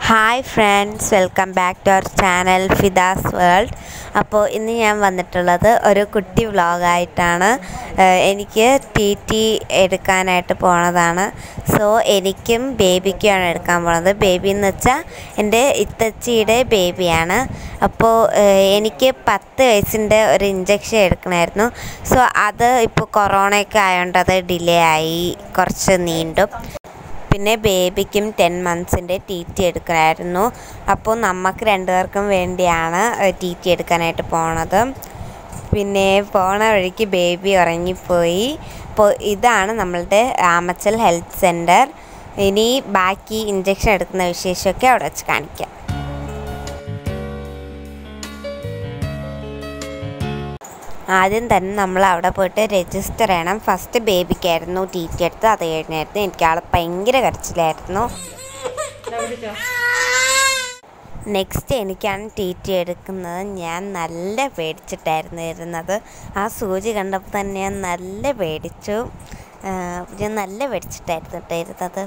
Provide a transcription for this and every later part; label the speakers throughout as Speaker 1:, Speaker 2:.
Speaker 1: hi friends welcome back to our channel Fida's world അപ്പോൾ ഇന്ന് ഞാൻ വന്നിട്ടുള്ളത് ഒരു കുട്ടി വ്ളോഗായിട്ടാണ് എനിക്ക് ടി ടി എടുക്കാനായിട്ട് പോണതാണ് സോ എനിക്കും ബേബിക്കുമാണ് എടുക്കാൻ പോണത് ബേബി എന്ന് വെച്ചാൽ എൻ്റെ ഇത്തച്ചിയുടെ ബേബിയാണ് അപ്പോൾ എനിക്ക് പത്ത് വയസ്സിൻ്റെ ഒരു ഇഞ്ചക്ഷൻ എടുക്കണമായിരുന്നു സോ അത് ഇപ്പോൾ കൊറോണയൊക്കെ ആയതുകൊണ്ട് അത് ഡിലേ ആയി കുറച്ച് നീണ്ടും പിന്നെ ബേബിക്കും ടെൻ മന്ത്സിൻ്റെ ടി ടി എടുക്കണമായിരുന്നു അപ്പോൾ നമുക്ക് രണ്ടുപേർക്കും വേണ്ടിയാണ് ടി ടി എടുക്കാനായിട്ട് പോണത് പിന്നെ പോണ വഴിക്ക് ബേബി ഉറങ്ങിപ്പോയി അപ്പോൾ ഇതാണ് നമ്മളുടെ ആമച്ചൽ ഹെൽത്ത് സെൻറ്റർ ഇനി ബാക്കി ഇഞ്ചക്ഷൻ എടുക്കുന്ന വിശേഷമൊക്കെ അവിടെ വെച്ച് കാണിക്കാം ആദ്യം തന്നെ നമ്മൾ അവിടെ പോയിട്ട് രജിസ്റ്റർ ചെയ്യണം ഫസ്റ്റ് ബേബിക്കായിരുന്നു ടി ടി എടുത്ത് അത് കഴിഞ്ഞായിരുന്നു എനിക്ക് ആൾ ഭയങ്കര കരച്ചിലായിരുന്നു നെക്സ്റ്റ് എനിക്കാണ് ടി ടി എടുക്കുന്നത് ഞാൻ നല്ല പേടിച്ചിട്ടായിരുന്നു ഇരുന്നത് ആ സൂചി കണ്ടപ്പോൾ തന്നെ ഞാൻ നല്ല പേടിച്ചു ഞാൻ നല്ല പേടിച്ചിട്ടായിരുന്നു കേട്ടോ ഇരുന്നത്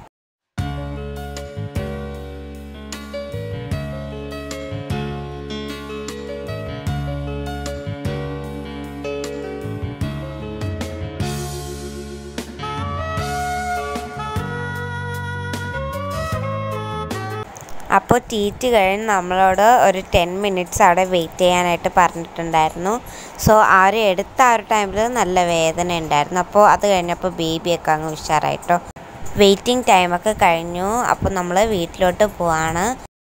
Speaker 1: അപ്പോൾ ടി ടി കഴിഞ്ഞ് നമ്മളോട് ഒരു ടെൻ മിനിറ്റ്സ് അവിടെ വെയിറ്റ് ചെയ്യാനായിട്ട് പറഞ്ഞിട്ടുണ്ടായിരുന്നു സോ ആ ഒരു എടുത്ത ആ ഒരു ടൈമിൽ നല്ല വേദന ഉണ്ടായിരുന്നു അപ്പോൾ അത് കഴിഞ്ഞപ്പോൾ ബേബിയൊക്കെ അങ്ങ് ഉഷാറായിട്ടോ വെയിറ്റിംഗ് ടൈമൊക്കെ കഴിഞ്ഞു അപ്പോൾ നമ്മൾ വീട്ടിലോട്ട് പോവാണ്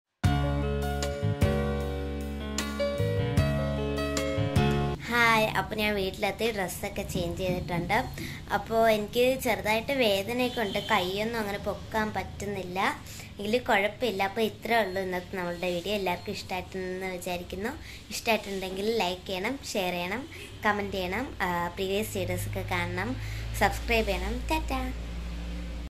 Speaker 1: ഹായ് അപ്പോൾ ഞാൻ വീട്ടിലെത്തി ഡ്രസ്സൊക്കെ ചേഞ്ച് ചെയ്തിട്ടുണ്ട് അപ്പോൾ എനിക്ക് ചെറുതായിട്ട് വേദനയൊക്കെ ഉണ്ട് കൈയൊന്നും അങ്ങനെ പൊക്കാൻ പറ്റുന്നില്ല എങ്കിൽ കുഴപ്പമില്ല അപ്പോൾ ഇത്രേ ഉള്ളൂ ഇന്നത്തെ നമ്മളുടെ വീഡിയോ എല്ലാവർക്കും ഇഷ്ടമായിട്ടുണ്ടെന്ന് വിചാരിക്കുന്നു ഇഷ്ടമായിട്ടുണ്ടെങ്കിൽ ലൈക്ക് ചെയ്യണം ഷെയർ ചെയ്യണം കമൻറ്റ് ചെയ്യണം പ്രീവിയസ് വീഡിയോസൊക്കെ കാണണം സബ്സ്ക്രൈബ് ചെയ്യണം ടാറ്റാ